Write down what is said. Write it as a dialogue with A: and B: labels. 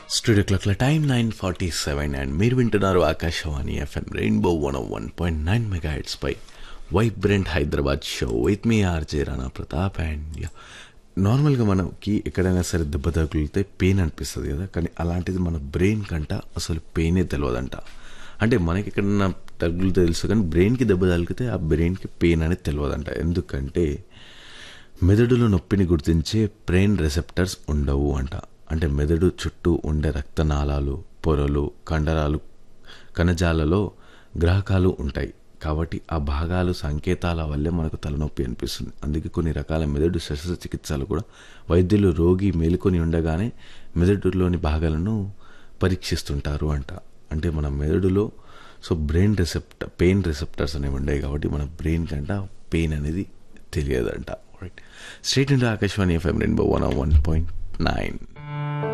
A: studio క్లాక్ల time nine forty seven and మీరు వింటున్నారు Akashvani FM rainbow one one point nine mega pie vibrant Hyderabad show with మీ RJ Rana Pratap and నార్మల్గా మనకి ఎక్కడైనా సరే దెబ్బ తగిలితే పెయిన్ అనిపిస్తుంది కదా కానీ అలాంటిది మన బ్రెయిన్ కంట అసలు పెయినే తెలియదంట అంటే మనకి ఎక్కడన్నా తగులుతో తెలుసు కానీ బ్రెయిన్కి దెబ్బ తగిలితే ఆ బ్రెయిన్కి పెయిన్ అనేది తెలియదంట ఎందుకంటే మెదడులో నొప్పిని గుర్తించే బ్రెయిన్ రిసెప్టర్స్ ఉండవు అంట అంటే మెదడు చుట్టూ ఉండే రక్తనాళాలు పొరలు కండరాలు కణజాలలో గ్రాహకాలు ఉంటాయి కాబట్టి ఆ భాగాలు సంకేతాల వల్లే మనకు తలనొప్పి అనిపిస్తుంది అందుకే కొన్ని రకాల మెదడు శస్త్రచికిత్సలు కూడా వైద్యులు రోగి మేలుకొని ఉండగానే మెదడులోని భాగాలను పరీక్షిస్తుంటారు అంట అంటే మన మెదడులో so brain receptor pain receptors అనేవి ఉండేవి కాబట్టి మన బ్రెయిన్ కంట పెయిన్ అనేది తెలియదంట right straight into Akashvani FM rainbow one one point nine